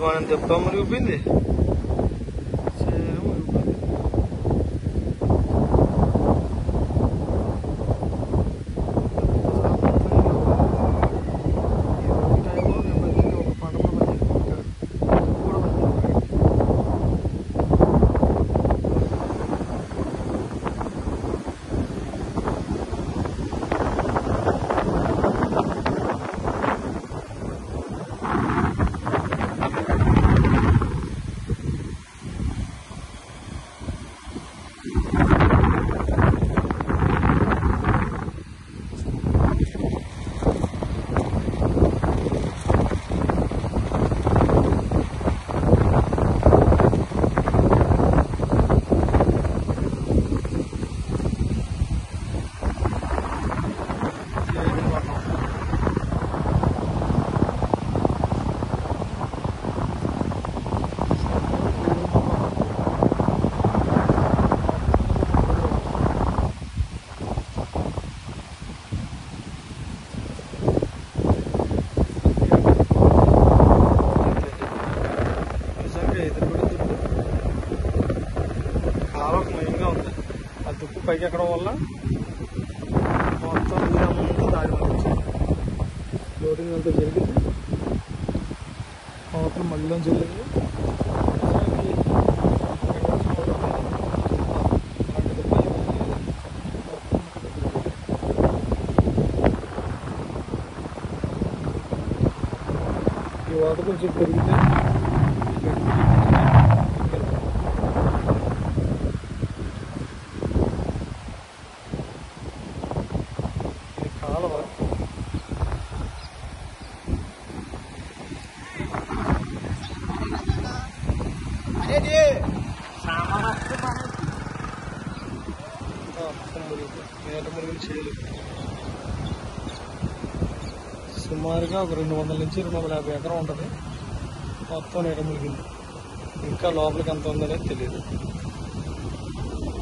మనం చెప్తాం మునిగిపోయింది చేను మునిగిపోయింది ఈ టైంలో నేను వచ్చింది ఒక పంట కూడా పనిచేయలేదు. కూడా పనిచేయలేదు. చేను పట్టణం. నిజంగా ఎదురుపడి కాలం మెయిన్గా ఉంది ఆ దుక్కు పైకి ఎక్కడం వల్ల మొత్తం నీరంతా దారి మళ్ళించింది లోడింగ్ అంతా జరిగింది అవతల మళ్ళీ జరిగింది ఈ వాటర్ కొంచెం పెరిగితే ఇది కాలువ ఆ, మొత్తం మురిగిపోయి. నేల మురుగులు చేయలేదు సుమారుగా ఒక రెండు వందల నుంచి రెండు వందల యాభై ఎకరం ఉంటుంది మొత్తం నీట మునిగింది ఇంకా లోపలికి ఎంత ఉందనేది తెలియదు